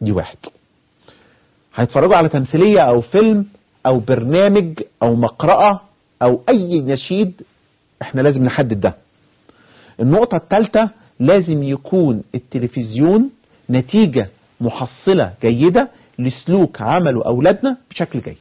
دي واحد هيتفرجوا على تمثيلية او فيلم او برنامج او مقرأة او اي نشيد احنا لازم نحدد ده النقطة الثالثة لازم يكون التلفزيون نتيجة محصلة جيدة لسلوك عمله أولادنا بشكل جيد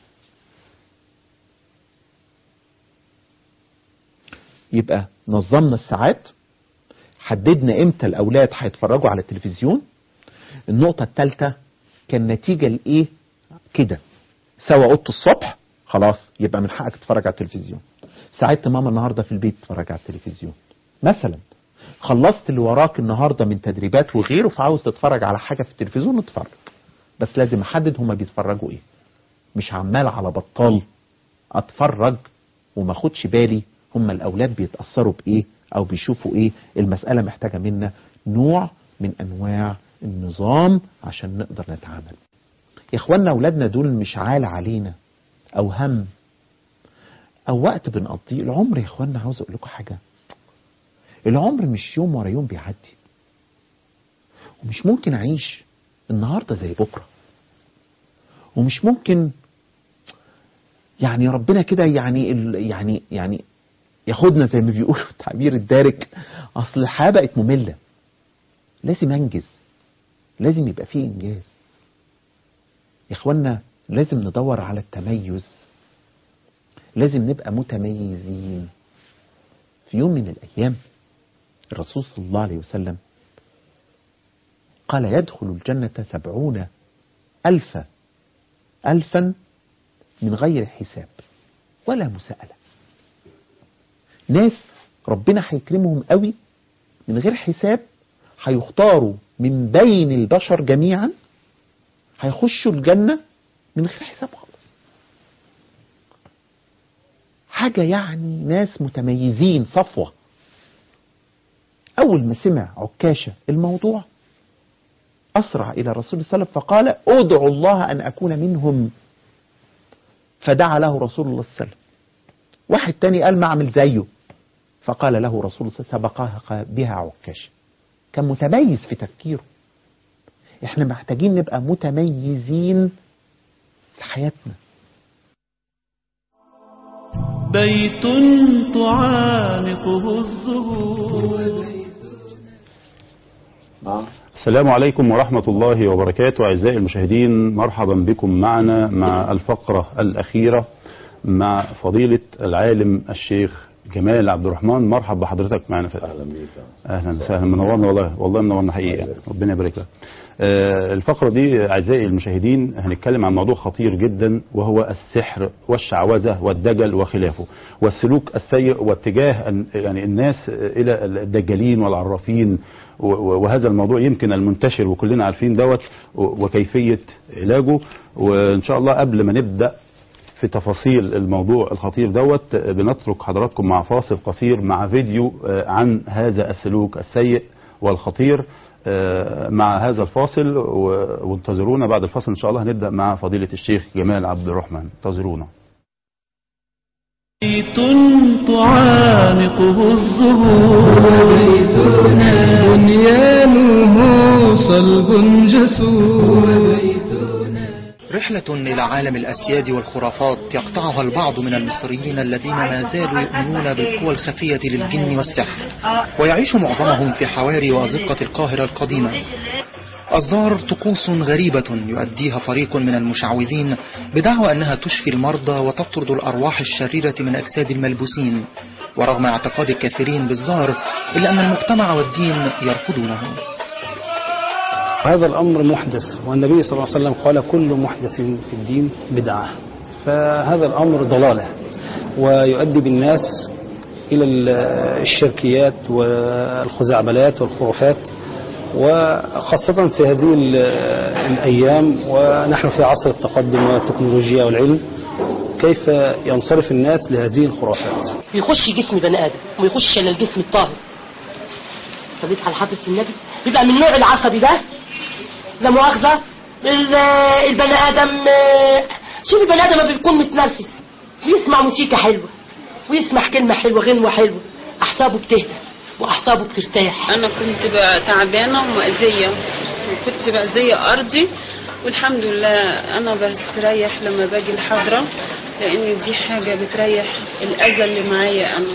يبقى نظمنا الساعات حددنا امتى الأولاد هيتفرجوا على التلفزيون النقطة الثالثة كان نتيجة لإيه كده سوا اوضه الصبح خلاص يبقى من حقك تتفرج على التلفزيون ساعدت ماما النهاردة في البيت تتفرج على التلفزيون مثلا خلصت اللي وراك النهاردة من تدريبات وغيره فعاوز تتفرج على حاجة في التلفزيون اتفرج بس لازم احدد هما بيتفرجوا ايه مش عمال على بطال اتفرج وما خدش بالي هما الاولاد بيتأثروا بايه او بيشوفوا ايه المسألة محتاجة منا نوع من انواع النظام عشان نقدر نتعامل يا اخوانا اولادنا دول مش عال علينا او هم او وقت بنقضيه العمر يا اخوانا عاوز اقول لكم حاجة العمر مش يوم ورا يوم بيعدي ومش ممكن اعيش النهاردة زي بكرة ومش ممكن يعني ربنا كده يعني ال يعني يعني ياخدنا زي ما بيقولوا التعبير الدارج اصل الحياة بقت مملة لازم انجز لازم يبقى فيه انجاز يا اخوانا لازم ندور على التميز لازم نبقى متميزين في يوم من الايام الرسول صلى الله عليه وسلم قال يدخل الجنة سبعون ألفا ألفا من غير حساب ولا مساءلة ناس ربنا هيكرمهم قوي من غير حساب هيختاروا من بين البشر جميعا هيخشوا الجنة من غير حساب خالص حاجة يعني ناس متميزين صفوة أول ما سمع عكاشة الموضوع أسرع إلى رسول الله فقال أدعو الله أن أكون منهم فدعا له رسول الله صلى الله عليه وسلم واحد تاني قال ما أعمل زيه فقال له رسول الله سبقها بها عكاشة كان متميز في تفكيره احنا محتاجين نبقى متميزين في حياتنا بيت تعانقه الزهور السلام عليكم ورحمة الله وبركاته أعزائي المشاهدين مرحبا بكم معنا مع الفقرة الأخيرة مع فضيلة العالم الشيخ جمال عبد الرحمن مرحب بحضرتك معنا في اهلا بيك اهلا وسهلا منورنا والله والله منورنا حقيقه ربنا يبارك لك آه، الفقره دي اعزائي المشاهدين هنتكلم عن موضوع خطير جدا وهو السحر والشعوذه والدجل وخلافه والسلوك السيء واتجاه ال- يعني الناس الى الدجالين والعرافين و- و- وهذا الموضوع يمكن المنتشر وكلنا عارفين دوت و- وكيفيه علاجه وان شاء الله قبل ما نبدا في تفاصيل الموضوع الخطير دوت بنترك حضراتكم مع فاصل قصير مع فيديو آه، عن هذا السلوك السيء والخطير آه، مع هذا الفاصل و- وانتظرونا بعد الفاصل ان شاء الله هنبدا مع فضيله الشيخ جمال عبد الرحمن انتظرونا بيت تعانقه الزهور بيتنا بنيانه صلب جسور رحلة إلى عالم الأسياد والخرافات يقطعها البعض من المصريين الذين ما زالوا يؤمنون بالقوى الخفية للجن والسحر ويعيش معظمهم في حواري وأزقة القاهرة القديمة الظاهر طقوس غريبة يؤديها فريق من المشعوذين بدعوى أنها تشفي المرضى وتطرد الأرواح الشريرة من أجساد الملبوسين ورغم اعتقاد الكثيرين بالظاهر إلا أن المجتمع والدين يرفضونه هذا الأمر محدث والنبي صلى الله عليه وسلم قال كل محدث في الدين بدعة فهذا الأمر ضلالة ويؤدي بالناس إلى ال- الشركيات والخزعبلات والخرافات وخاصة في هذه ال- الأيام ونحن في عصر التقدم والتكنولوجيا والعلم كيف ينصرف الناس لهذه الخرافات بيخش جسم بني ادم وما يخش الا الجسم الطاهر فبيصحى الحافظ النبي بيبقى من النوع العصبي ده لا مؤاخذه ال- البني ادم آه، شوف البني ادم لما بيكون متنرفز ويسمع موسيقى حلوه ويسمع كلمه حلوه غنوه حلوه احسابه بتهدى واحسابه بترتاح انا كنت بقى تعبانه ومأذيه وكنت بأذية أرضي والحمد لله أنا بستريح لما باجي الحضرة لأن دي حاجة بتريح الأذى اللي معايا أنا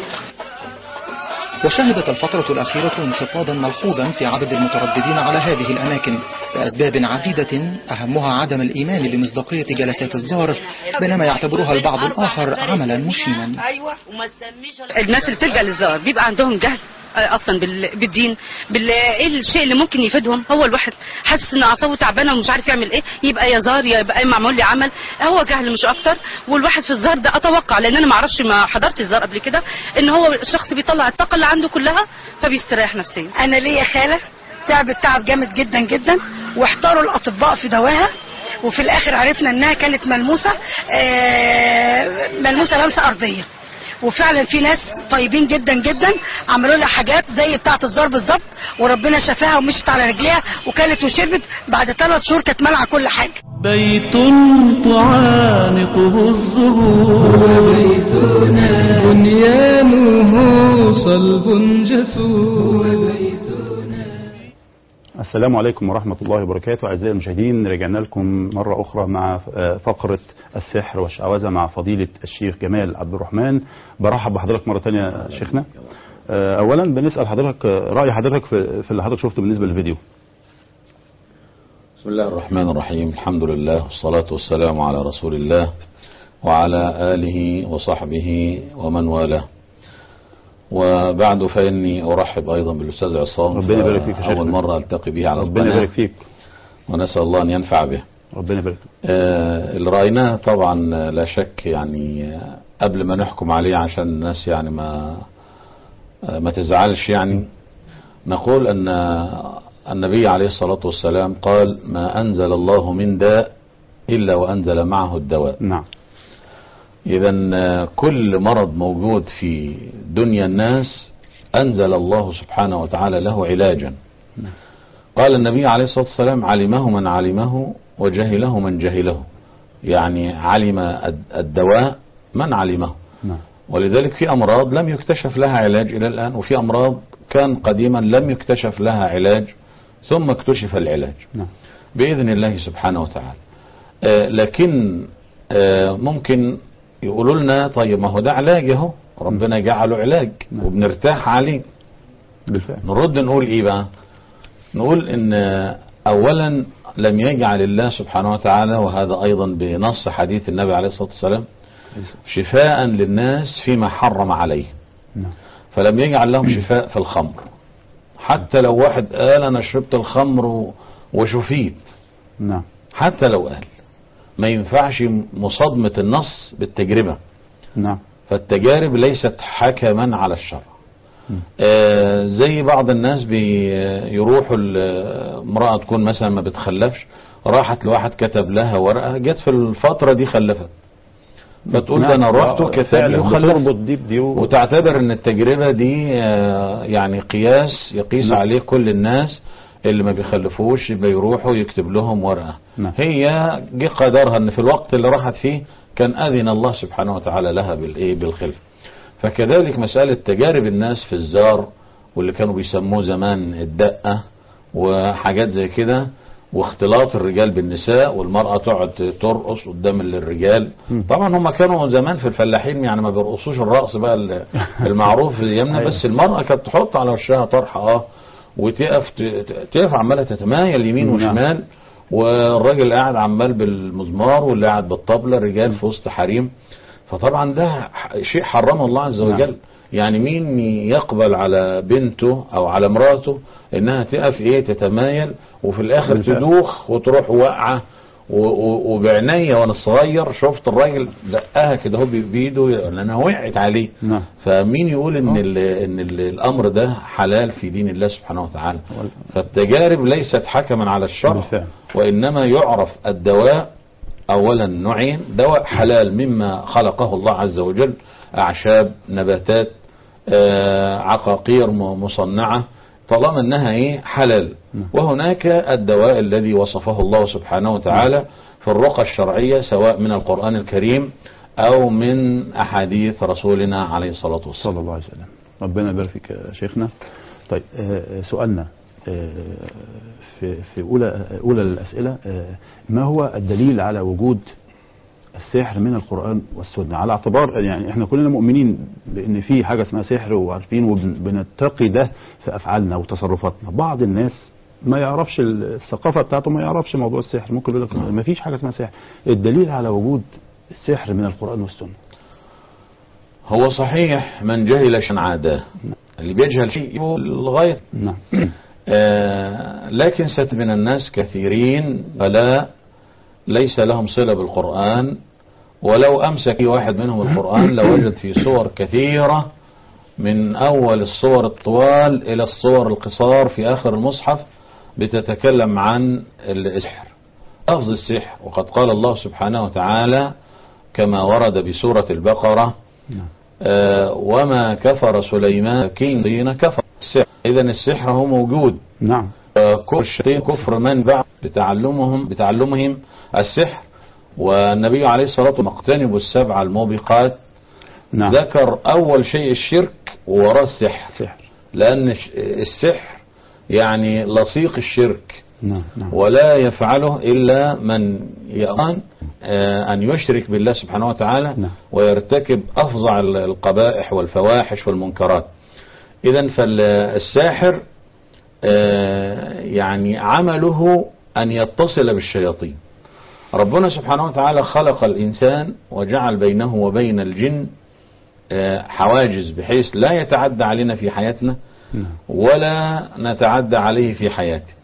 وشهدت الفترة الأخيرة انخفاضا ملحوظا في عدد المترددين على هذه الأماكن لأسباب عديدة أهمها عدم الإيمان بمصداقية جلسات الزار بينما يعتبرها البعض الآخر عملا مشينا الناس اللي بتلجأ للزار بيبقى عندهم جهل آه، اصلا بال- بالدين بال ايه الشيء اللي ممكن يفيدهم هو الواحد حاسس ان اعصابه تعبانه ومش عارف يعمل ايه يبقى يا زار يا يبقى معمول لي عمل هو جهل مش اكتر والواحد في الزار ده اتوقع لان انا ما اعرفش ما حضرت الزار قبل كده ان هو الشخص بيطلع الطاقه اللي عنده كلها فبيستريح نفسيا انا ليا خاله تعبت تعب جامد جدا جدا واحتاروا الاطباء في دواها وفي الاخر عرفنا انها كانت ملموسه آه، ملموسه لمسه ارضيه وفعلا في ناس طيبين جدا جدا عملوا لها حاجات زي بتاعه الزار بالظبط وربنا شفاها ومشت على رجليها وكانت وشربت بعد ثلاث شهور كانت منعه كل حاجه بيت تعانقه الزهور وبيتنا بنيانه صلب جسور السلام عليكم ورحمة الله وبركاته أعزائي المشاهدين رجعنا لكم مرة أخرى مع آه، فقرة السحر والشعوذة مع فضيلة الشيخ جمال عبد الرحمن برحب بحضرتك مرة تانية يا شيخنا آه، أولا بنسأل حضرتك آه، رأي حضرتك في في اللي حضرتك شفته بالنسبة للفيديو بسم الله الرحمن الرحيم الحمد لله والصلاة والسلام على رسول الله وعلى آله وصحبه ومن والاه وبعد فإني أرحب أيضا بالأستاذ عصام ربنا يبارك فيك يا شيخنا. أول مرة ألتقي به على ربنا القناة يبارك فيك ونسأل الله أن ينفع به ربنا يبارك فيك آه، اللي رأيناه طبعا آه، لا شك يعني آه، قبل ما نحكم عليه عشان الناس يعني ما آه، ما تزعلش يعني نقول أن النبي عليه الصلاة والسلام قال ما أنزل الله من داء إلا وأنزل معه الدواء نعم إذا آه، كل مرض موجود في دنيا الناس أنزل الله سبحانه وتعالى له علاجا قال النبي عليه الصلاة والسلام علمه من علمه وجهله من جهله يعني علم الد- الدواء من علمه نعم ولذلك في أمراض لم يكتشف لها علاج إلى الآن وفي أمراض كان قديما لم يكتشف لها علاج ثم اكتشف العلاج نعم بإذن الله سبحانه وتعالى آه، لكن آه، ممكن يقولوا لنا طيب ما هو ده علاج اهو ربنا جعله علاج نعم. وبنرتاح عليه بالفعل نرد نقول ايه بقى نقول ان اولا لم يجعل الله سبحانه وتعالى وهذا ايضا بنص حديث النبي عليه الصلاة والسلام شفاء للناس فيما حرم عليه نعم فلم يجعل لهم شفاء في الخمر حتى لو واحد قال انا شربت الخمر و- وشفيت نعم حتى لو قال ما ينفعش مصادمة النص بالتجربة نعم فالتجارب ليست حكما على الشرع م. آه زي بعض الناس بيروحوا ل- امرأة تكون مثلا ما بتخلفش راحت لواحد كتب لها ورقة جت في الفترة دي خلفت فتقول ده انا رحت آه، وكتب لي فعلا وخلفت بتربط دي بدي و... وتعتبر ان التجربة دي آه، يعني قياس يقيس نعم. عليه كل الناس اللي ما بيخلفوش بيروحوا يكتب لهم ورقة نعم. هي جه قدرها ان في الوقت اللي راحت فيه كان اذن الله سبحانه وتعالى لها بالايه بالخلف فكذلك مسألة تجارب الناس في الزار واللي كانوا بيسموه زمان الدقة وحاجات زي كده واختلاط الرجال بالنساء والمرأة تقعد ترقص قدام الرجال م. طبعا هم كانوا زمان في الفلاحين يعني ما بيرقصوش الرقص بقى ال- المعروف في ايامنا أيوة. بس المرأة كانت تحط على وشها طرحة اه وتقف ت- ت- تقف عمالة تتمايل يمين نعم. وشمال والراجل قاعد عمال بالمزمار واللي قاعد بالطبلة الرجال في وسط حريم فطبعا ده ح- شيء حرمه الله عز وجل نعم. يعني مين يقبل على بنته او على مراته انها تقف ايه تتمايل وفي الاخر بالفعل. تدوخ وتروح واقعه و- و- وبعناية وانا صغير شفت الراجل دقها كده هو بايده لان انا وقعت عليه نعم فمين يقول ان آه. ال ان ال الامر ده حلال في دين الله سبحانه وتعالى وال- فالتجارب ليست حكما على الشرع بالفعل. وانما يعرف الدواء اولا نوعين دواء حلال مما خلقه الله عز وجل اعشاب نباتات آه، عقاقير م- مصنعة طالما انها ايه حلال نعم. وهناك الدواء الذي وصفه الله سبحانه وتعالى في الرقى الشرعية سواء من القرآن الكريم او من احاديث رسولنا عليه الصلاة والسلام صلى الله عليه وسلم ربنا يبارك فيك يا شيخنا طيب آه، آه، سؤالنا آه، في في اولى اولى الاسئله آه، ما هو الدليل على وجود السحر من القران والسنه على اعتبار يعني احنا كلنا مؤمنين بان في حاجه اسمها سحر وعارفين وبنتقي ده في افعالنا وتصرفاتنا بعض الناس ما يعرفش الثقافه بتاعته ما يعرفش موضوع السحر ممكن يقول لك ما فيش حاجه اسمها سحر الدليل على وجود السحر من القران والسنه هو صحيح من جهل شيئا عاداه اللي بيجهل شيء هو للغاية نعم آه لكن ست من الناس كثيرين فلا ليس لهم صلة بالقرآن ولو أمسك واحد منهم القرآن لوجد في صور كثيرة من أول الصور الطوال إلى الصور القصار في آخر المصحف بتتكلم عن السحر لفظ السحر وقد قال الله سبحانه وتعالى كما ورد بسورة البقرة نعم آه وما كفر سليمان كين كفر السحر إذا السحر هو موجود نعم آه، كفر الشياطين كفر من بعد بتعلمهم بتعلمهم السحر والنبي عليه الصلاة والسلام اقتنبوا السبع الموبقات نعم ذكر أول شيء الشرك ووراه السحر سحر لأن الش- السحر يعني لصيق الشرك نعم نعم ولا يفعله إلا من يأمن آه، أن يشرك بالله سبحانه وتعالى نعم. ويرتكب أفظع ال- القبائح والفواحش والمنكرات إذا فالساحر آه، يعني عمله أن يتصل بالشياطين ربنا سبحانه وتعالى خلق الإنسان وجعل بينه وبين الجن آه، حواجز بحيث لا يتعدى علينا في حياتنا نعم ولا نتعدى عليه في حياته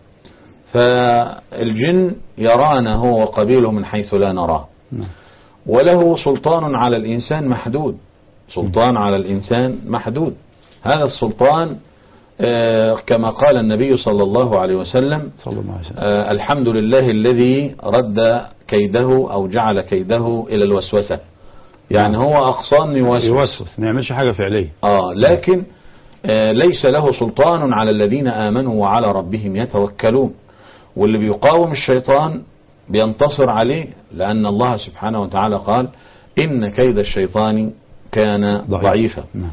فالجن يرانا هو وقبيله من حيث لا نراه نعم وله سلطان على الإنسان محدود سلطان على الإنسان محدود هذا السلطان آه، كما قال النبي صلى الله عليه وسلم صلى الله عليه وسلم آه، الحمد لله الذي رد كيده أو جعل كيده إلى الوسوسة يعني هو أقصان يوسوس يوسوس ما يعملش حاجه فعليه آه لكن آه ليس له سلطان على الذين آمنوا وعلى ربهم يتوكلون واللي بيقاوم الشيطان بينتصر عليه لأن الله سبحانه وتعالى قال إن كيد الشيطان كان ضعيف. ضعيفا نعم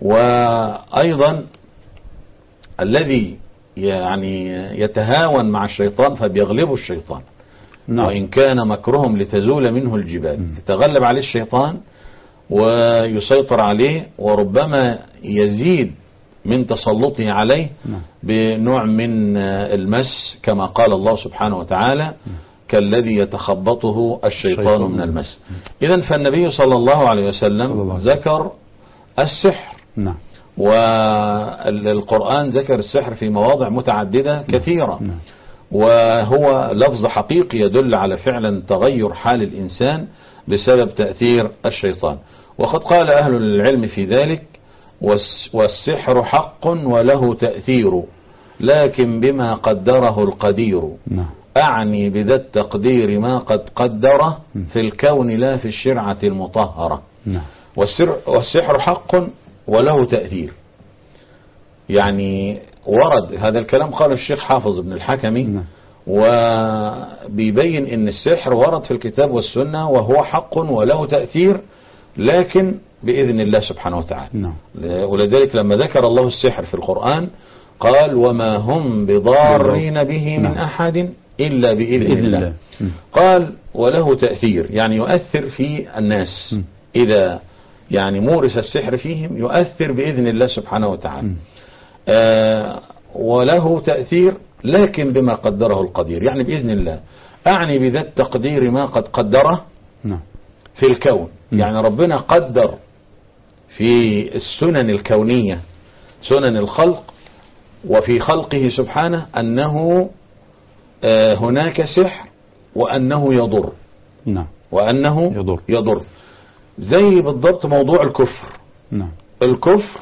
وأيضا الذي يعني يتهاون مع الشيطان فبيغلبه الشيطان نعم وإن كان مكرهم لتزول منه الجبال مم. يتغلب عليه الشيطان ويسيطر عليه وربما يزيد من تسلطه عليه نعم بنوع من آه، المس كما قال الله سبحانه وتعالى كالذي يتخبطه الشيطان الشيطان. من المس إذا فالنبي صلى الله عليه صلى الله وسلم عليه وسلم. ذكر السحر نعم والقرآن ذكر السحر في مواضع متعددة كثيرة نعم وهو لفظ حقيقي يدل على فعلا تغير حال الإنسان بسبب تأثير الشيطان وقد قال أهل العلم في ذلك والس- والسحر حق وله تأثير لكن بما قدره القدير نعم أعني بذا التقدير ما قد قدره في الكون لا في الشرعة المطهرة نعم والسر والسحر حق وله تأثير يعني ورد هذا الكلام قال الشيخ حافظ بن الحكمي نعم. وبيبين ان السحر ورد في الكتاب والسنة وهو حق وله تأثير لكن بإذن الله سبحانه وتعالى نعم ولذلك لما ذكر الله السحر في القرآن قال وما هم بضارين به من نعم. أحد إلا بإذن, بإذن الله, الله مم. قال وله تأثير يعني يؤثر في الناس م. إذا يعني مورس السحر فيهم يؤثر بإذن الله سبحانه وتعالى مم. آه وله تأثير لكن بما قدره القدير يعني بإذن الله أعني بذا التقدير ما قد قدره نعم في الكون م. يعني ربنا قدر في السنن الكونية سنن الخلق وفي خلقه سبحانه أنه آه، هناك سحر وأنه يضر نعم وأنه يضر. يضر زي بالضبط موضوع الكفر نعم الكفر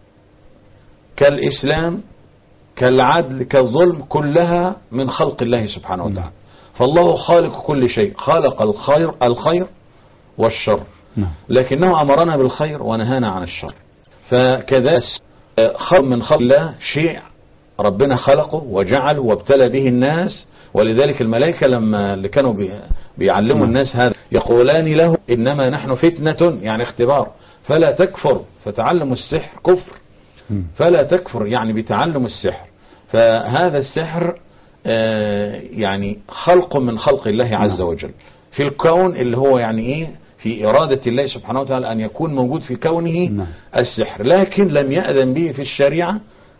كالإسلام كالعدل كالظلم كلها من خلق الله سبحانه وتعالى فالله خالق كل شيء خلق الخير الخير والشر نعم لكنه أمرنا بالخير ونهانا عن الشر فكذا خلق من خلق الله شيء ربنا خلقه وجعله وابتلى به الناس ولذلك الملائكة لما اللي كانوا بي- بيعلموا نعم. الناس هذا يقولان له إنما نحن فتنة يعني اختبار فلا تكفر فتعلم السحر كفر مم. فلا تكفر يعني بتعلم السحر فهذا السحر آه، يعني خلق من خلق الله عز نعم. وجل في الكون اللي هو يعني ايه في إرادة الله سبحانه وتعالى أن يكون موجود في كونه نعم. السحر لكن لم يأذن به في الشريعة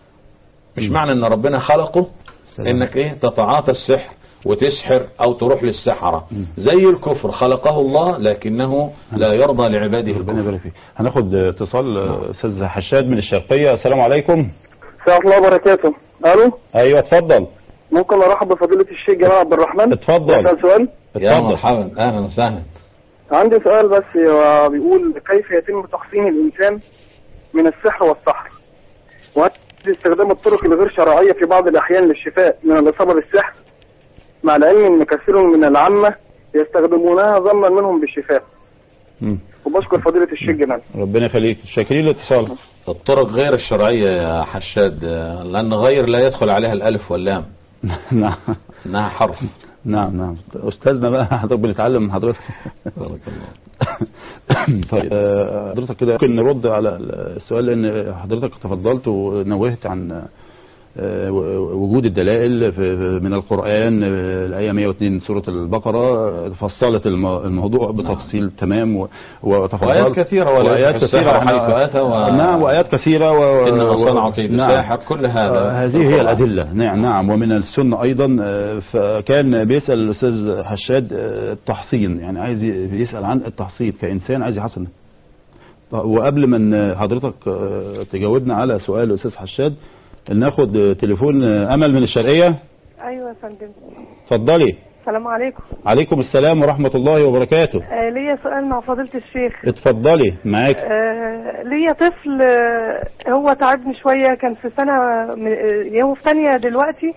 مش مم. معنى ان ربنا خلقه سلام. انك ايه تتعاطى السحر وتسحر او تروح للسحرة مم. زي الكفر خلقه الله لكنه لا يرضى لعباده ربنا الكفر يبارك فيك هناخد اتصال آه، استاذ حشاد من الشرقيه السلام عليكم السلام الله وبركاته الو ايوه اتفضل ممكن ارحب بفضيله الشيخ جمال عبد الرحمن اتفضل. اسال سؤال يا اتفضل مرحبا اهلا وسهلا عندي سؤال بس هو بيقول كيف يتم تحصين الانسان من السحر والسحر وهل استخدام الطرق الغير شرعيه في بعض الاحيان للشفاء من الاصابه بالسحر مع العلم ان كثير من العامه يستخدمونها ظنا منهم بالشفاء مم. وبشكر فضيله الشيخ جمال ربنا يخليك شاكرين الاتصال الطرق غير الشرعية يا حشاد آه، لأن غير لا يدخل عليها الألف واللام نعم إنها حرف نعم نعم استاذنا بقى حضرتك بنتعلم من حضرتك بارك الله طيب آه، حضرتك كده ممكن نرد على السؤال لان حضرتك تفضلت ونوهت عن آه، وجود الدلائل في- من القرآن آه، الآية 102 سورة البقرة آه، فصلت الم- الموضوع بتفصيل تمام و- وتفضلت وآيات كثيرة ولا وآيات يفلح كثيرة السحر احنا- حيث أتى و- نعم وآيات كثيرة و... إنما و- صنعوا كيد نعم. الساحر كل هذا آه، هذه هي الأدلة نعم نعم ومن السنة أيضا آه، فكان بيسأل الأستاذ حشاد آه، التحصين يعني عايز ي- بيسأل عن التحصين كإنسان عايز يحصن طيب، وقبل ما ن- حضرتك آه، تجاوبنا على سؤال الأستاذ حشاد ناخد آه، تليفون آه، أمل من الشرقية ايوه يا فندم اتفضلي السلام عليكم عليكم السلام ورحمة الله وبركاته آه ليا سؤال مع فضيلة الشيخ اتفضلي معاك آه ليا طفل آه هو تعبني شوية كان في سنة من- آه، هو في ثانية دلوقتي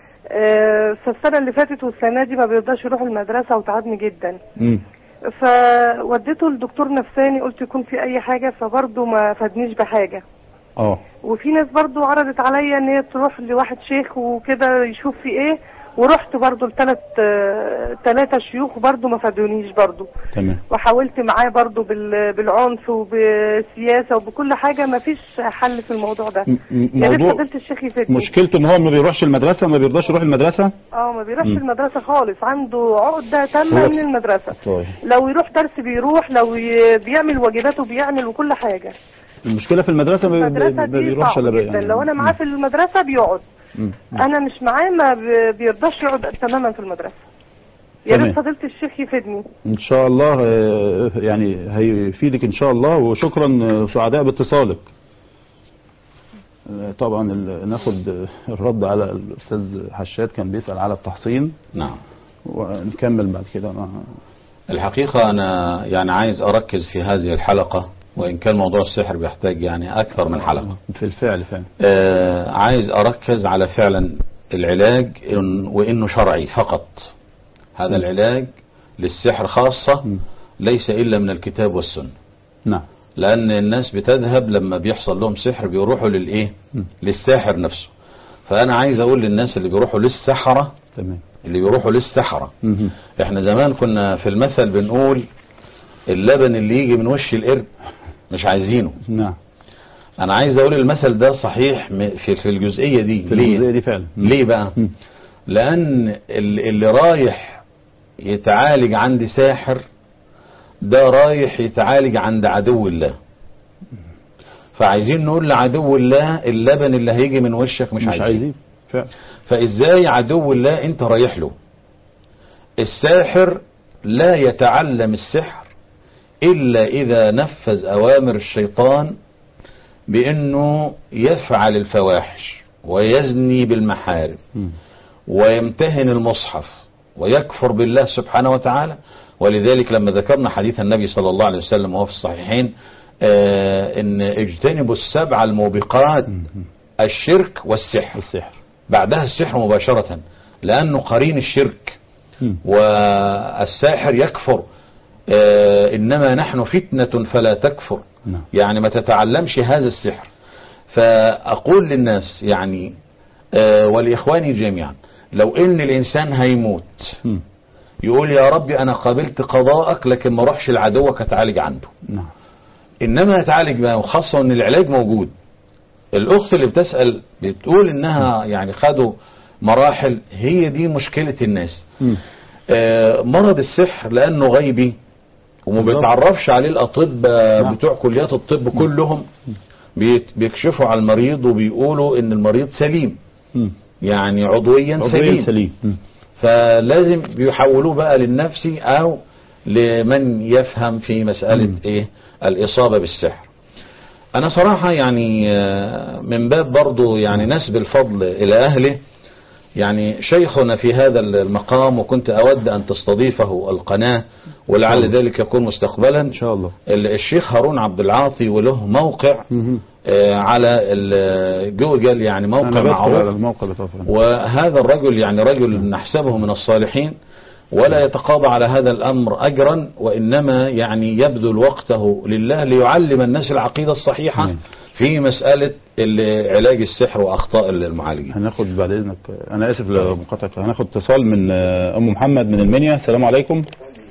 آه في السنة اللي فاتت والسنة دي ما بيرضاش يروح المدرسة وتعبني جدا مم. فوديته لدكتور نفساني قلت يكون في أي حاجة فبرضه ما فادنيش بحاجة اه وفي ناس برضو عرضت عليا ان هي تروح لواحد شيخ وكده يشوف في ايه ورحت برضو لثلاث ثلاثة شيوخ برضو ما فادونيش برضو تمام وحاولت معاه برضو بال- بالعنف وبالسياسة وبكل حاجة ما فيش حل في الموضوع ده م- م- يا ريت موضوع فضيلة الشيخ يفيدني مشكلته ان هو ما بيروحش المدرسة ما بيرضاش يروح المدرسة اه ما بيروحش م. المدرسة خالص عنده عقدة تامة هو- من المدرسة طيب لو يروح درس بيروح لو ي- بيعمل واجباته بيعمل وكل حاجة المشكلة في المدرسة ما بي- المدرسة ما دي بيروحش صعبة الا جدا لو انا معاه في المدرسة بيقعد م. م. انا مش معاه ما ب- بيرضاش يقعد تماما في المدرسة يا تمام. ريت فضيلة الشيخ يفيدني ان شاء الله آه، يعني هيفيدك ان شاء الله وشكرا آه، سعداء باتصالك آه، طبعا ال- ناخد آه، الرد على الاستاذ حشاد كان بيسأل على التحصين نعم ونكمل بعد كده مع الحقيقة أنا يعني عايز أركز في هذه الحلقة وإن كان موضوع السحر بيحتاج يعني أكثر من حلقة في الفعل فعلا آه عايز أركز على فعلا العلاج إن وإنه شرعي فقط هذا العلاج للسحر خاصة ليس إلا من الكتاب والسنة نعم لأن الناس بتذهب لما بيحصل لهم سحر بيروحوا للإيه للساحر نفسه فأنا عايز أقول للناس اللي بيروحوا للسحرة تمام اللي بيروحوا للسحرة مهم. احنا زمان كنا في المثل بنقول اللبن اللي يجي من وش القرد مش عايزينه نعم انا عايز اقول المثل ده صحيح م- في في الجزئية دي في ليه الجزئية دي فعلا ليه بقى مم. لان ال- اللي رايح يتعالج عند ساحر ده رايح يتعالج عند عدو الله فعايزين نقول لعدو الله اللبن اللي هيجي من وشك مش, مش عايزين عايزين فعلا فازاي عدو الله انت رايح له الساحر لا يتعلم السحر الا اذا نفذ اوامر الشيطان بانه يفعل الفواحش ويزني بالمحارم مم. ويمتهن المصحف ويكفر بالله سبحانه وتعالى ولذلك لما ذكرنا حديث النبي صلى الله عليه وسلم وهو في الصحيحين آه ان اجتنبوا السبع الموبقات الشرك والسحر السحر بعدها السحر مباشرة لأنه قرين الشرك مم. والساحر يكفر آه إنما نحن فتنة فلا تكفر نعم يعني ما تتعلمش هذا السحر فأقول للناس يعني آه ولإخواني جميعا لو إن الإنسان هيموت مم. يقول يا ربي أنا قابلت قضاءك لكن ما روحش لعدوك أتعالج عنده نعم إنما يتعالج بقى وخاصة إن العلاج موجود الأخت اللي بتسأل بتقول إنها يعني خدوا مراحل هي دي مشكلة الناس آه، مرض السحر لأنه غيبي وما بالظبط. بيتعرفش عليه الأطباء نعم. بتوع كليات الطب كلهم بيت- بيكشفوا على المريض وبيقولوا إن المريض سليم مم. يعني عضويا عضويا سليم سليم مم. فلازم بيحولوه بقى للنفسي او لمن يفهم في مسألة مم. ايه الاصابة بالسحر انا صراحة يعني آه، من باب برضو يعني نسب الفضل الى اهله يعني شيخنا في هذا المقام وكنت اود ان تستضيفه القناة ولعل ذلك يكون مستقبلا ان شاء الله ال- الشيخ هارون عبد العاطي وله موقع مم. آه، على ال- جوجل يعني موقع انا بدخل على معروف الموقع بتاعه وهذا الرجل يعني رجل نحسبه من الصالحين ولا يتقاضى على هذا الأمر أجرا وإنما يعني يبذل وقته لله ليعلم الناس العقيدة الصحيحة نعم. في مسألة ال- علاج السحر وأخطاء المعالجين هناخد بعد اذنك انا اسف لمقاطعتك هناخد اتصال من آه، ام محمد من المنيا السلام عليكم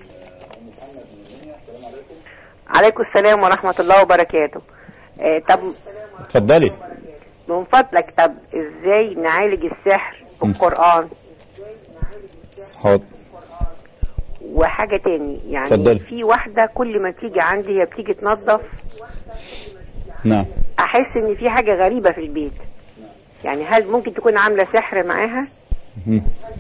عليكم السلام ورحمة الله وبركاته آه، طب اتفضلي من فضلك طب ازاي نعالج السحر بالقرآن حاضر وحاجة تاني يعني اتفضلي. في واحدة كل ما تيجي عندي هي بتيجي تنظف نعم احس ان في حاجة غريبة في البيت يعني هل ممكن تكون عاملة سحر معاها مم.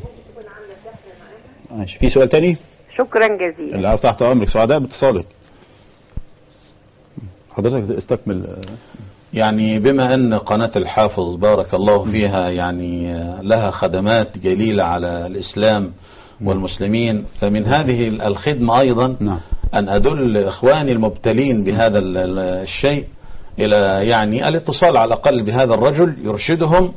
ماشي في سؤال تاني شكرا جزيلا العفو تحت امرك سعداء باتصالك حضرتك استكمل آه، يعني بما أن قناة الحافظ بارك الله فيها يعني لها خدمات جليلة على الإسلام والمسلمين فمن هذه الخدمة أيضا نعم أن أدل إخواني المبتلين بهذا ال- ال- الشيء إلى يعني الاتصال على الأقل بهذا الرجل يرشدهم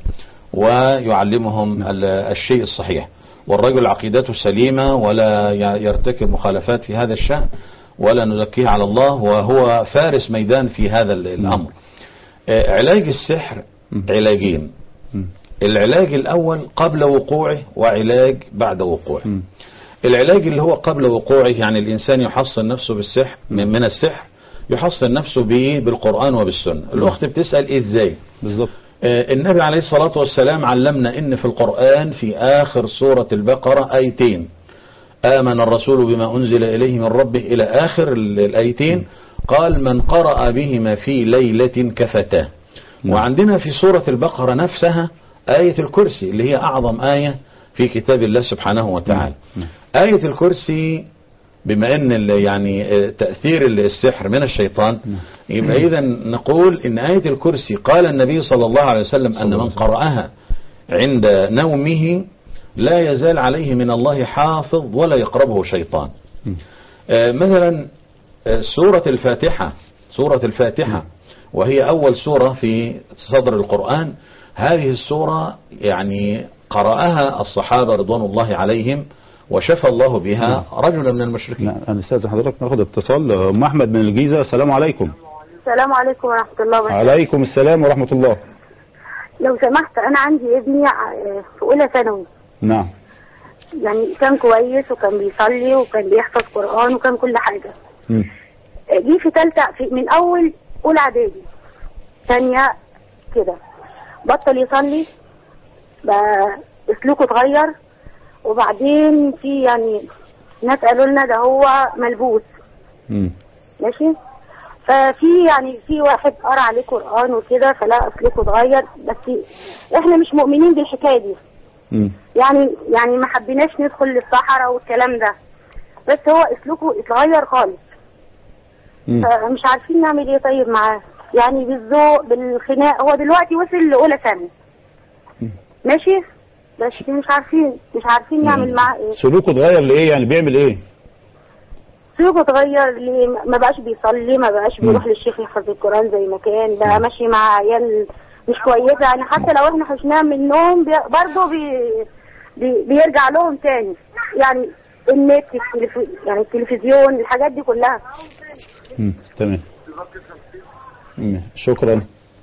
ويعلمهم ال- الشيء الصحيح والرجل عقيدته سليمة ولا ي- يرتكب مخالفات في هذا الشأن ولا نزكيه على الله وهو فارس ميدان في هذا ال- الأمر آه، علاج السحر علاجين مم. العلاج الأول قبل وقوعه وعلاج بعد وقوعه مم. العلاج اللي هو قبل وقوعه يعني الإنسان يحصن نفسه بالسحر من, من السحر يحصن نفسه بإيه بالقرآن وبالسنة الأخت بتسأل إيه إزاي بالظبط آه، النبي عليه الصلاة والسلام علمنا إن في القرآن في آخر سورة البقرة آيتين آمن الرسول بما أنزل إليه من ربه إلى آخر ال- الآيتين قال من قرأ بهما في ليلة كفتاه وعندنا في سورة البقرة نفسها آية الكرسي اللي هي أعظم آية في كتاب الله سبحانه وتعالى نعم. آية الكرسي بما ان ال- يعني آه، تأثير ال- السحر من الشيطان يبقى اذا نقول ان آية الكرسي قال النبي صلى الله عليه وسلم ان من قرأها عند نومه لا يزال عليه من الله حافظ ولا يقربه شيطان مم. آه، مثلا آه، سورة الفاتحة سورة الفاتحة وهي أول سورة في صدر القرآن هذه السورة يعني قرأها الصحابة رضوان الله عليهم وشفى الله بها رجلا من المشركين نعم انا استاذن حضرتك ناخد اتصال آه، ام احمد من الجيزه السلام عليكم السلام عليكم ورحمة الله وبركاته عليكم السلام ورحمه الله لو سمحت أنا عندي ابني ع- في أولى ثانوي نعم يعني كان كويس وكان بيصلي وكان بيحفظ قرآن وكان كل حاجة مم. جه في تالتة في من أول أولى إعدادي ثانية كده بطل يصلي بقى أسلوبه اتغير وبعدين في يعني ناس قالوا لنا ده هو ملبوس مم. ماشي ففي يعني في واحد قرا عليه قرآن وكده فلا أسلوبه اتغير بس احنا مش مؤمنين بالحكاية دي مم. يعني يعني ما حبيناش ندخل للصحراء والكلام ده بس هو اسلوبه اتغير خالص مم. فمش عارفين نعمل ايه طيب معاه يعني بالذوق بالخناق هو دلوقتي وصل لاولى ثانوي مم. ماشي بس مش عارفين مش عارفين نعمل معاه ايه سلوكه اتغير لايه يعني بيعمل ايه سلوكه اتغير ليه ما بقاش بيصلي ما بقاش مم. بيروح للشيخ يحفظ القرآن زي ما كان بقى ماشي مع عيال مش كويسة يعني حتى لو احنا حشناه من النوم بي... برضه بي... بي... بيرجع لهم تاني يعني النت التلف... يعني التلفزيون الحاجات دي كلها مم. تمام مم. شكرا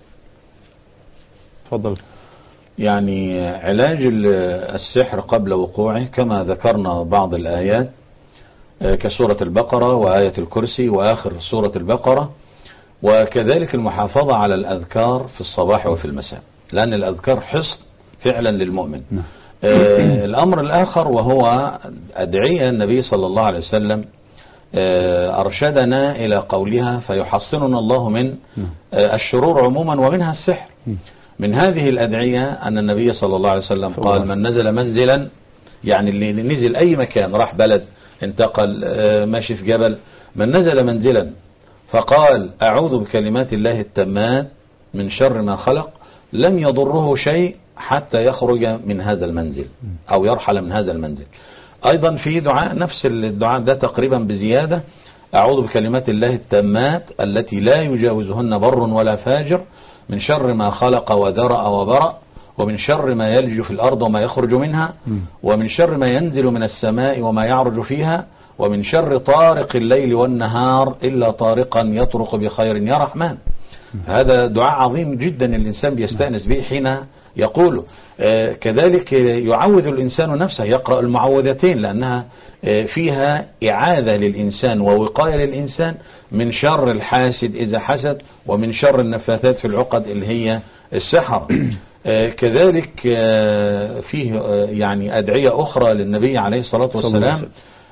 اتفضل يعني علاج ال- السحر قبل وقوعه كما ذكرنا بعض الآيات آه، كسورة البقرة وآية الكرسي وآخر سورة البقرة وكذلك المحافظة على الأذكار في الصباح وفي المساء لأن الأذكار حصن فعلا للمؤمن آه الأمر الآخر وهو أدعية النبي صلى الله عليه وسلم آه أرشدنا إلى قولها فيحصننا الله من آه الشرور عموما ومنها السحر من هذه الأدعية أن النبي صلى الله عليه وسلم قال من نزل منزلا يعني اللي نزل أي مكان راح بلد انتقل آه ماشي في جبل من نزل منزلا فقال أعوذ بكلمات الله التامات من شر ما خلق لم يضره شيء حتى يخرج من هذا المنزل أو يرحل من هذا المنزل أيضا في دعاء نفس الدعاء ده تقريبا بزيادة أعوذ بكلمات الله التامات التي لا يجاوزهن بر ولا فاجر من شر ما خلق وذرأ وبرأ ومن شر ما يلج في الأرض وما يخرج منها ومن شر ما ينزل من السماء وما يعرج فيها ومن شر طارق الليل والنهار إلا طارقا يطرق بخير يا رحمن هذا دعاء عظيم جدا الإنسان بيستأنس به حين يقوله آه كذلك يعود الإنسان نفسه يقرأ المعوذتين لأنها آه فيها إعاذة للإنسان ووقاية للإنسان من شر الحاسد إذا حسد ومن شر النفاثات في العقد اللي هي السحر آه كذلك فيه يعني أدعية أخرى للنبي عليه الصلاة والسلام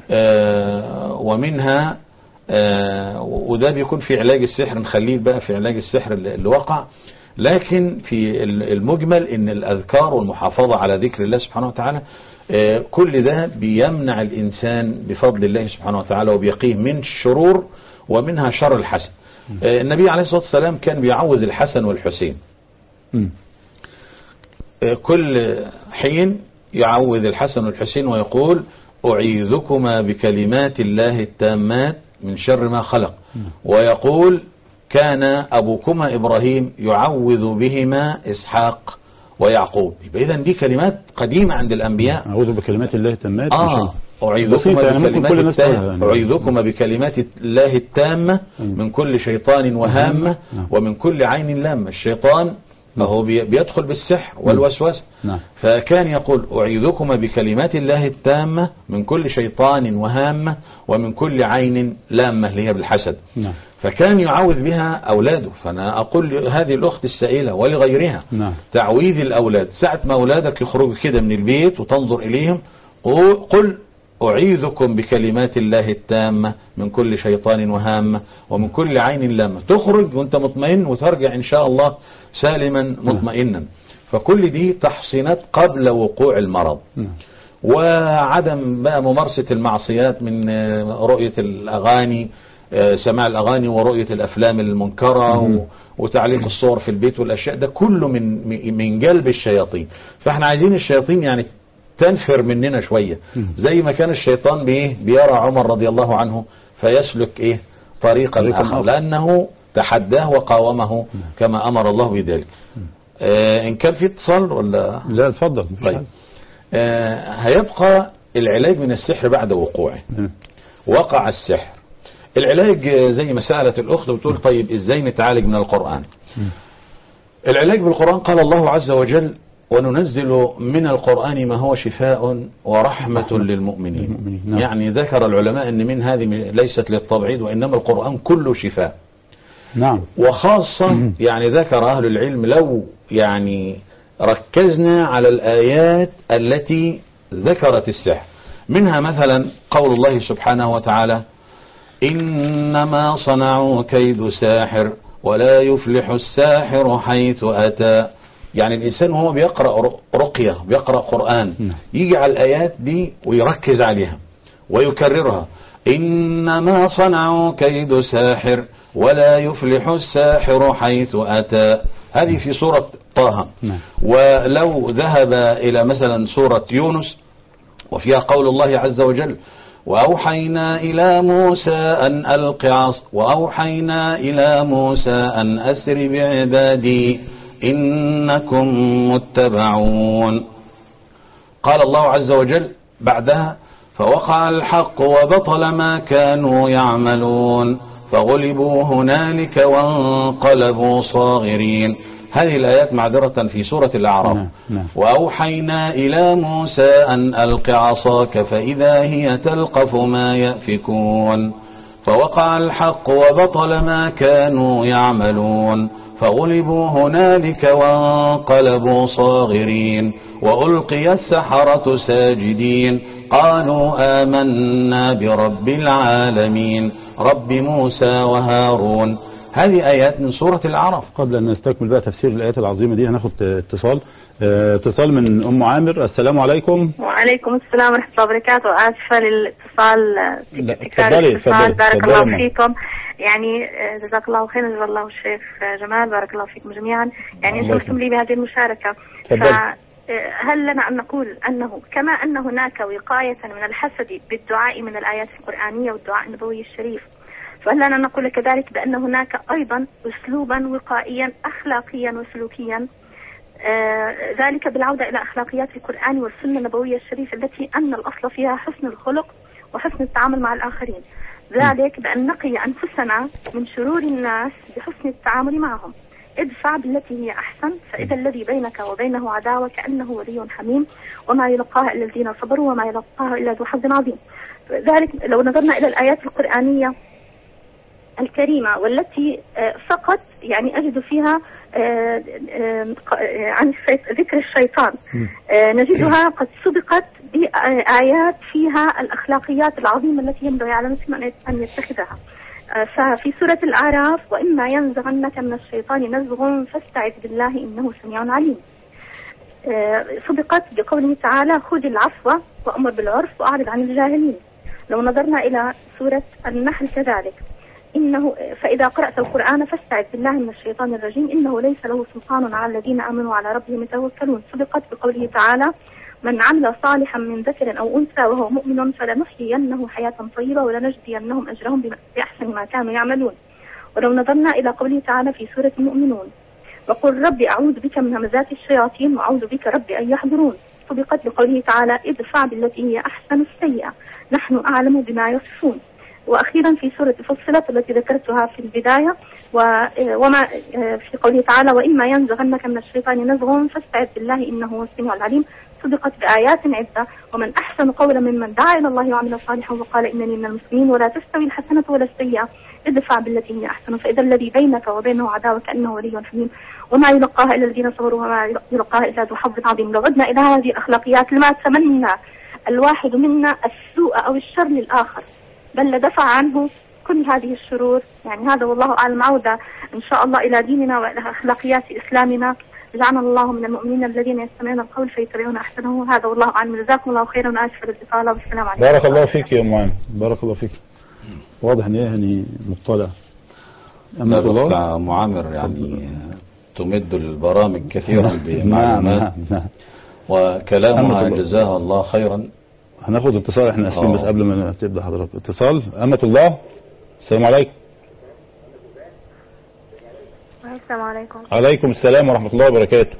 ومنها وده بيكون في علاج السحر نخليه بقى في علاج السحر اللي وقع لكن في المجمل ان الاذكار والمحافظة على ذكر الله سبحانه وتعالى كل ده بيمنع الانسان بفضل الله سبحانه وتعالى وبيقيه من الشرور ومنها شر الحسن النبي عليه الصلاة والسلام كان بيعوذ الحسن والحسين كل حين يعوذ الحسن والحسين ويقول أعيذكما بكلمات الله التامات من شر ما خلق ويقول كان أبوكما إبراهيم يعوذ بهما إسحاق ويعقوب يبقى إذن دي كلمات قديمة عند الأنبياء أعوذ بكلمات الله التامات آه أعيذكما يعني ممكن كل الناس بكلمات, تقولها التامة يعني. أعيذكما بكلمات الله التامة من كل شيطان وهامة ومن كل عين لامة الشيطان فهو بي- بيدخل بالسحر والوسوسة نعم فكان يقول أعيذكما بكلمات الله التامة من كل شيطان وهامة ومن كل عين لامة اللي هي بالحسد نعم فكان يعوذ بها أولاده فأنا أقول هذه الأخت السائلة ولغيرها نعم تعويذ الأولاد ساعة ما أولادك يخرجوا كده من البيت وتنظر إليهم قل- قل أعيذكم بكلمات الله التامة من كل شيطان وهامة ومن كل عين لامة تخرج وانت مطمئن وترجع إن شاء الله سالما مطمئنا فكل دي تحصينات قبل وقوع المرض نعم وعدم بقى ممارسة المعصيات من آه، رؤية الأغاني آه، سماع الأغاني ورؤية الأفلام المنكرة و- وتعليق الصور في البيت والأشياء ده كله من من جلب الشياطين فاحنا عايزين الشياطين يعني تنفر مننا شوية زي ما كان الشيطان بإيه بيرى عمر رضي الله عنه فيسلك إيه طريقا طريقاً آخر آخر. لأنه تحداه وقاومه كما أمر الله بذلك آه إن كان في اتصال ولا لا اتفضل مفيش طيب حاجة. آه هيبقى العلاج من السحر بعد وقوعه نعم. وقع السحر العلاج آه، زي ما سألت الأخت بتقول طيب إزاي نتعالج من القرآن العلاج بالقرآن قال الله عز وجل وننزل من القرآن ما هو شفاء ورحمة للمؤمنين للمؤمنين، نعم. يعني ذكر العلماء أن من هذه ليست للتبعيد وإنما القرآن كله شفاء نعم وخاصة يعني ذكر أهل العلم لو يعني ركزنا على الآيات التي ذكرت السحر منها مثلا قول الله سبحانه وتعالى إنما صنعوا كيد ساحر ولا يفلح الساحر حيث أتى يعني الإنسان وهو بيقرأ ر- رقية بيقرأ قرآن يجي على الآيات دي ويركز عليها ويكررها إنما صنعوا كيد ساحر ولا يفلح الساحر حيث أتى هذه في سورة طه نعم. ولو ذهب إلى مثلا سورة يونس وفيها قول الله عز وجل وأوحينا إلى موسى أن ألق عص وأوحينا إلى موسى أن أسر بعبادي إنكم متبعون قال الله عز وجل بعدها فوقع الحق وبطل ما كانوا يعملون فغلبوا هنالك وانقلبوا صاغرين هذه الآيات معذرة في سورة الأعراف نعم نعم وأوحينا إلى موسى أن ألق عصاك فإذا هي تلقف ما يأفكون فوقع الحق وبطل ما كانوا يعملون فغلبوا هنالك وانقلبوا صاغرين وألقي السحرة ساجدين قالوا آمنا برب العالمين رب موسى وهارون هذه آيات من سورة العرف قبل أن نستكمل بقى تفسير الآيات العظيمة دي هناخد اتصال آه، اتصال من أم عامر السلام عليكم وعليكم السلام ورحمة الله وبركاته آسفة للاتصال لا تكرار اتفضلي الاتصال اتفضلي بارك اتفضلي الله يا فيكم يعني آه، جزاك الله خيرا جزا الله الشيخ آه، جمال بارك الله فيكم جميعا يعني الله شرفتم لي بهذه المشاركة تفضلي. فهل لنا أن نقول أنه كما أن هناك وقاية من الحسد بالدعاء من الآيات القرآنية والدعاء النبوي الشريف فهل لنا أن نقول كذلك بأن هناك أيضا أسلوبا وقائيا أخلاقيا وسلوكيا آه، ذلك بالعودة إلى أخلاقيات القرآن والسنة النبوية الشريفة التي أن الأصل فيها حسن الخلق وحسن التعامل مع الآخرين ذلك بأن نقي أنفسنا من شرور الناس بحسن التعامل معهم ادفع بالتي هي أحسن فإذا الذي بينك وبينه عداوة كأنه ولي حميم وما يلقاها إلا الذين صبروا وما يلقاها إلا ذو حظ عظيم ذلك لو نظرنا إلى الآيات القرآنية الكريمة والتي آه، فقط يعني أجد فيها آه، آه، ق- آه، عن الشيط- ذكر الشيطان آه، نجدها قد سبقت بآيات فيها الأخلاقيات العظيمة التي ينبغي على المسلم أن يت- أن يتخذها آه، ففي سورة الأعراف وإما ينزغنك من الشيطان نزغ فاستعذ بالله إنه سميع عليم آه، سبقت بقوله تعالى خذ العفو وأمر بالعرف وأعرض عن الجاهلين لو نظرنا إلى سورة النحل كذلك إنه فإذا قرأت القرآن فاستعذ بالله من الشيطان الرجيم إنه ليس له سلطان على الذين آمنوا على ربهم يتوكلون سبقت بقوله تعالى من عمل صالحا من ذكر أو أنثى وهو مؤمن فلنحيينه حياة طيبة ولنجزينهم أجرهم بما- بأحسن ما كانوا يعملون ولو نظرنا إلى قوله تعالى في سورة المؤمنون وقل رب أعوذ بك من همزات الشياطين وأعوذ بك رب أن يحضرون سبقت بقوله تعالى ادفع بالتي هي أحسن السيئة نحن أعلم بما يصفون وأخيرا في سورة فصلت التي ذكرتها في البداية و- وما في قوله تعالى وإما ينزغنك من الشيطان نزغ فاستعذ بالله إنه هو السميع العليم صدقت بآيات عدة ومن أحسن قولا ممن دعا إلى الله وعمل صالحا وقال إنني من المسلمين ولا تستوي الحسنة ولا السيئة ادفع بالتي هي أحسن فإذا الذي بينك وبينه عداوة كأنه ولي حميم وما يلقاها إلا الذين صبروا وما يلقاها إلا ذو حظ عظيم لو عدنا إلى هذه الأخلاقيات لما تمنى الواحد منا السوء أو الشر للآخر بل لدفع عنه كل هذه الشرور يعني هذا والله أعلم عودة إن شاء الله إلى ديننا وإلى أخلاقيات إسلامنا جعلنا الله من المؤمنين الذين يستمعون القول فيتبعون أحسنه هذا والله أعلم جزاكم الله خيرا وآسف للاتصال والسلام عليكم بارك الله فيك يا أم عامر بارك الله فيك واضح ان هي يعني مطلع أما الله الأخت معامر يعني تمد البرامج كثيرا نعم بمعلومات نعم نعم وكلامها أمة الله. جزاها الله خيرا هناخد اتصال احنا اسفين آه. بس قبل ما تبدا حضرتك اتصال أمة الله السلام عليكم السلام عليكم عليكم السلام ورحمة الله وبركاته